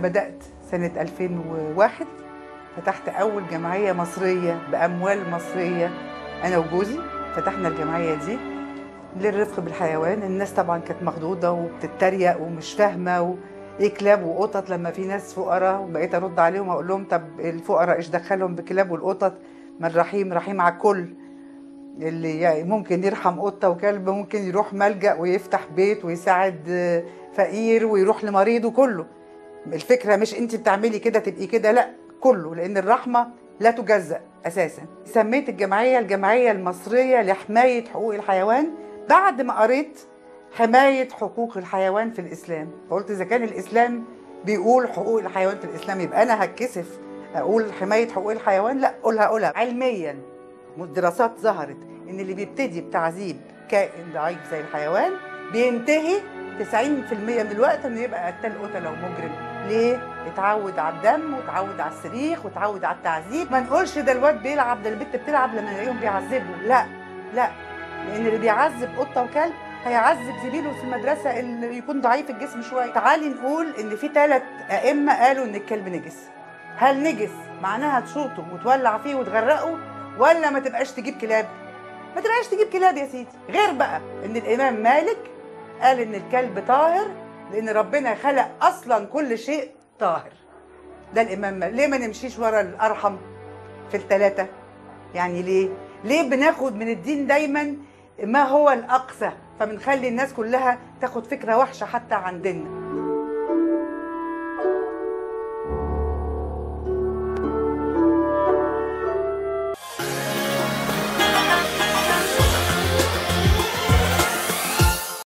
بدأت سنة 2001 فتحت أول جمعية مصرية بأموال مصرية أنا وجوزي فتحنا الجمعية دي للرفق بالحيوان الناس طبعا كانت مخضوضة وبتتريق ومش فاهمة و... ايه كلاب وقطط لما في ناس فقراء وبقيت ارد عليهم اقول لهم طب الفقراء ايش دخلهم بكلاب والقطط ما الرحيم رحيم على الكل اللي يعني ممكن يرحم قطه وكلب ممكن يروح ملجأ ويفتح بيت ويساعد آه، فقير ويروح لمريض وكله الفكره مش انت بتعملي كده تبقي كده لا كله لان الرحمه لا تجزأ اساسا سميت الجمعيه الجمعيه المصريه لحمايه حقوق الحيوان بعد ما قريت حمايه حقوق الحيوان في الاسلام فقلت اذا كان الاسلام بيقول حقوق الحيوان في الاسلام يبقى انا هتكسف اقول حمايه حقوق الحيوان لا قولها قولها علميا دراسات ظهرت ان اللي بيبتدي بتعذيب كائن ضعيف زي الحيوان بينتهي 90% من الوقت انه يبقى قتال قتله ومجرم ليه؟ اتعود على الدم وتعود على الصريخ وتعود على التعذيب ما نقولش ده الواد بيلعب ده البنت بتلعب لما نلاقيهم بيعذبوا لا لا لان اللي بيعذب قطه وكلب هيعذب زميله في المدرسه اللي يكون ضعيف الجسم شويه تعالي نقول ان في ثلاث ائمه قالوا ان الكلب نجس هل نجس معناها تشوطه وتولع فيه وتغرقه ولا ما تبقاش تجيب كلاب ما تبقاش تجيب كلاب يا سيدي غير بقى ان الامام مالك قال ان الكلب طاهر لان ربنا خلق اصلا كل شيء طاهر ده الامام مالك ليه ما نمشيش ورا الارحم في الثلاثه يعني ليه ليه بناخد من الدين دايما ما هو الاقصى فبنخلي الناس كلها تاخد فكره وحشه حتى عن ديننا